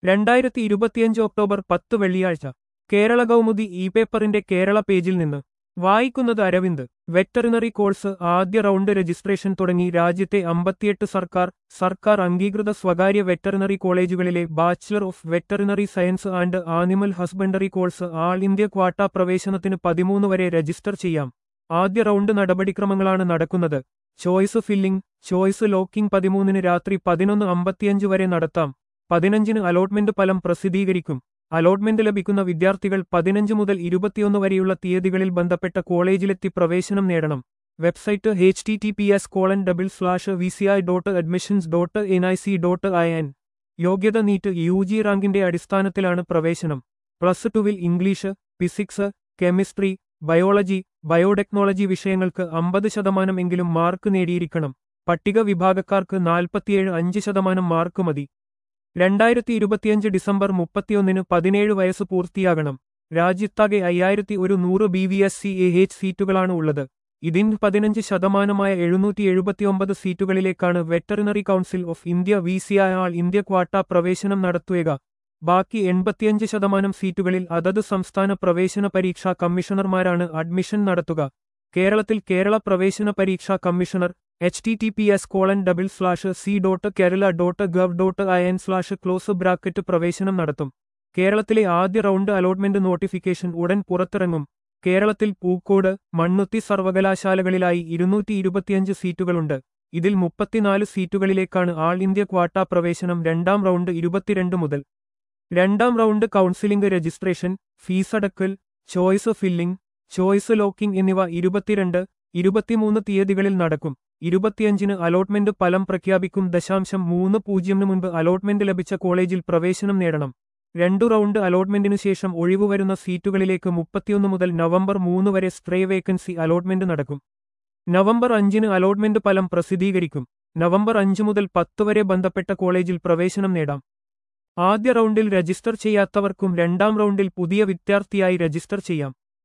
രണ്ടായിരത്തി ഇരുപത്തിയഞ്ച് ഒക്ടോബർ പത്ത് വെള്ളിയാഴ്ച കേരള കൗമുദി ഇ പേപ്പറിന്റെ കേരള പേജിൽ നിന്ന് വായിക്കുന്നത് അരവിന്ദ് വെറ്ററിനറി കോഴ്സ് ആദ്യ റൗണ്ട് രജിസ്ട്രേഷൻ തുടങ്ങി രാജ്യത്തെ അമ്പത്തിയെട്ട് സർക്കാർ സർക്കാർ അംഗീകൃത സ്വകാര്യ വെറ്ററിനറി കോളേജുകളിലെ bachelor of veterinary science and animal husbandry course all India quota പ്രവേശനത്തിന് പതിമൂന്ന് വരെ രജിസ്റ്റർ ചെയ്യാം ആദ്യ റൗണ്ട് നടപടിക്രമങ്ങളാണ് നടക്കുന്നത് ചോയ്സ് ഫില്ലിംഗ് ചോയ്സ് ലോക്കിംഗ് പതിമൂന്നിന് രാത്രി പതിനൊന്ന് അമ്പത്തിയഞ്ച് വരെ നടത്താം പതിനഞ്ചിന് അലോട്ട്മെന്റ് ഫലം പ്രസിദ്ധീകരിക്കും അലോട്ട്മെന്റ് ലഭിക്കുന്ന വിദ്യാർത്ഥികൾ പതിനഞ്ച് മുതൽ ഇരുപത്തിയൊന്ന് വരെയുള്ള തീയതികളിൽ ബന്ധപ്പെട്ട കോളേജിലെത്തി പ്രവേശനം നേടണം website H T T P S colon double slash V C I dot admissions dot N I C dot I N യോഗ്യത നീറ്റ് യു ജി റാങ്കിന്റെ അടിസ്ഥാനത്തിലാണ് പ്രവേശനം പ്ലസ് ടുവിൽ English physics chemistry biology biotechnology വിഷയങ്ങൾക്ക് അമ്പത് ശതമാനം എങ്കിലും മാർക്ക് നേടിയിരിക്കണം പട്ടിക വിഭാഗക്കാർക്ക് നാൽപ്പത്തിയേഴ് അഞ്ച് ശതമാനം മാർക്ക് മതി രണ്ടായിരത്തി ഇരുപത്തിയഞ്ച് ഡിസംബർ മുപ്പത്തിയൊന്നിന് പതിനേഴ് വയസ്സ് പൂർത്തിയാകണം രാജ്യത്താകെ അയ്യായിരത്തി ഒരു നൂറ് B V S C A H സീറ്റുകളാണ് ഉള്ളത് ഇതിന് പതിനഞ്ച് ശതമാനമായ എഴുന്നൂറ്റി എഴുപത്തിയൊമ്പത് സീറ്റുകളിലേക്കാണ് veterinary council of India V C all India quota പ്രവേശനം നടത്തുക ബാക്കി എൺപത്തിയഞ്ച് ശതമാനം സീറ്റുകളിൽ അതത് സംസ്ഥാന പ്രവേശന പരീക്ഷാ കമ്മീഷണർമാരാണ് അഡ്മിഷൻ നടത്തുക കേരളത്തിൽ കേരള പ്രവേശന പരീക്ഷാ commissioner H T T P S colon double slash C dot Kerala dot gov dot I N slash close bracket പ്രവേശനം നടത്തും കേരളത്തിലെ ആദ്യ റൗണ്ട് അലോട്ട്മെന്റ് നോട്ടിഫിക്കേഷൻ ഉടൻ പുറത്തിറങ്ങും കേരളത്തിൽ പൂക്കോട് മണ്ണുത്തി സർവകലാശാലകളിലായി ഇരുന്നൂറ്റി ഇരുപത്തിയഞ്ച് സീറ്റുകളുണ്ട് ഇതിൽ മുപ്പത്തിനാല് സീറ്റുകളിലേക്കാണ് ആൾ ഇന്ത്യ ക്വാട്ട പ്രവേശനം രണ്ടാം റൗണ്ട് ഇരുപത്തിരണ്ട് മുതൽ രണ്ടാം റൗണ്ട് കൗൺസിലിംഗ് രജിസ്ട്രേഷൻ ഫീസടക്കൽ ചോയ്സ് ഫില്ലിംഗ് ചോയ്സ് ലോക്കിംഗ് എന്നിവ ഇരുപത്തിരണ്ട് ഇരുപത്തിമൂന്ന് തീയതികളിൽ നടക്കും ഇരുപത്തിയഞ്ചിന് അലോട്ട്മെന്റ് ഫലം പ്രഖ്യാപിക്കും ദശാംശം മൂന്ന് പൂജ്യമിന് മുൻപ് അലോട്ട്മെന്റ് ലഭിച്ച കോളേജിൽ പ്രവേശനം നേടണം രണ്ടു റൗണ്ട് അലോട്ട്മെന്റിനു ശേഷം ഒഴിവുവരുന്ന സീറ്റുകളിലേക്ക് മുപ്പത്തിയൊന്ന് മുതൽ നവംബർ മൂന്ന് വരെ സ്ട്രേ വേക്കൻസി അലോട്ട്മെന്റ് നടക്കും നവംബർ അഞ്ചിന് അലോട്ട്മെന്റ് ഫലം പ്രസിദ്ധീകരിക്കും നവംബർ അഞ്ച് മുതൽ പത്ത് വരെ ബന്ധപ്പെട്ട കോളേജിൽ പ്രവേശനം നേടാം ആദ്യ റൗണ്ടിൽ രജിസ്റ്റർ ചെയ്യാത്തവർക്കും രണ്ടാം റൗണ്ടിൽ പുതിയ വിദ്യാർത്ഥിയായി രജിസ്റ്റർ ചെയ്യാം